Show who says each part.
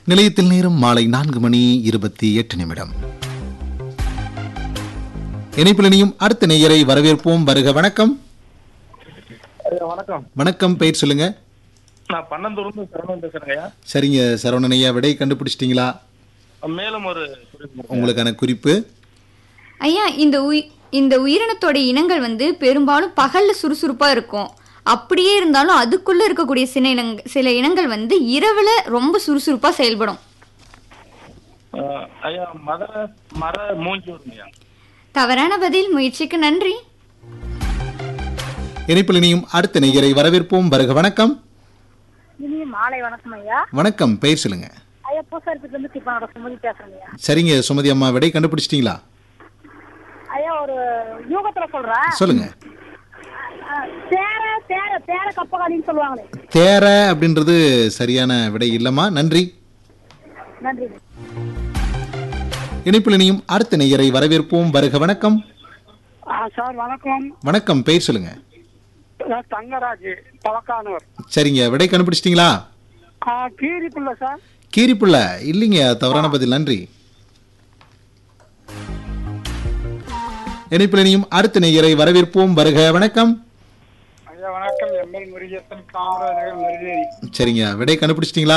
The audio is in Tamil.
Speaker 1: நிலையத்தில் நேரம் மாலை நான்கு மணி இருபத்தி எட்டு நிமிடம் இணைப்பில் இணையும் அடுத்த நேயரை வரவேற்போம் வருக வணக்கம்
Speaker 2: ஐயா வணக்கம்
Speaker 1: வணக்கம் பெயர் சொல்லுங்க
Speaker 2: நான் பன்னந்தூர்ந்து சரவணன் பேசுறேங்க ஐயா
Speaker 1: சரிங்க சரவணன் ஐயா விடை கண்டுபிடிச்சிட்டீங்களா
Speaker 2: மேலும் ஒரு குறிப்பு.
Speaker 1: உங்களுக்கான குறிப்பு
Speaker 3: ஐயா இந்த உயி இந்த உயிரினத்தோட இனங்கள் வந்து பெரும்பாலும் பகல்ல சுறுசுறுப்பா இருக்கும் அப்படியே இருந்தாலும் அதுக்குள்ள இருக்கக்கூடிய சில இனங்க சில இனங்கள் வந்து இரவுல ரொம்ப சுறுசுறுப்பா செயல்படும்
Speaker 2: அஹ், ஐயா மத மர மூஞ்சி வருங்கய்யா
Speaker 3: தவறான பதில் முயற்சிக்கு நன்றி
Speaker 1: இணைப்பில் இணையும் அடுத்த நேயரை வரவேற்போம் வருக வணக்கம்
Speaker 4: இனிய மாலை வணக்கம் ஐயா
Speaker 1: வணக்கம் பெயர் சொல்லுங்க
Speaker 4: ஐயா பூசாரிப்பட்டில இருந்து திப்பானோட சுமதி பேசுறேங்க ஐயா
Speaker 1: சரிங்க சுமதி அம்மா விடை கண்டுபிடிச்சிட்டீங்களா
Speaker 4: ஐயா ஒரு யூகத்துல சொல்றேன்
Speaker 1: சொல்லுங்க
Speaker 4: அஹ், தேர தேர தேர கப்பகாலின்னு சொல்லுவாங்களே
Speaker 1: தேர அப்படின்றது சரியான விடை இல்லம்மா நன்றி
Speaker 4: நன்றி
Speaker 1: இணைப்பில் இணையும் அடுத்த நேயரை வரவேற்போம் வருக வணக்கம்
Speaker 5: சார் வணக்கம்
Speaker 1: வணக்கம் பெயர் சொல்லுங்க
Speaker 5: நான் தங்கராஜ் தவக்கானூர்
Speaker 1: சரிங்க விடை கண்டுபிடிச்சிட்டீங்களா
Speaker 5: ஆ, கீரிப்புள்ள சார்
Speaker 1: கீரிப்புள்ள இல்லைங்க தவறான பதில் நன்றி இணைப்பில் இணையும் அடுத்த நேயரை வரவேற்போம் வருக வணக்கம்
Speaker 5: ஐயா வணக்கம் எம்எல் முருகேசன் காமராஜர் மருதேவி
Speaker 1: சரிங்க விடை கண்டுபிடிச்சிட்டீங்களா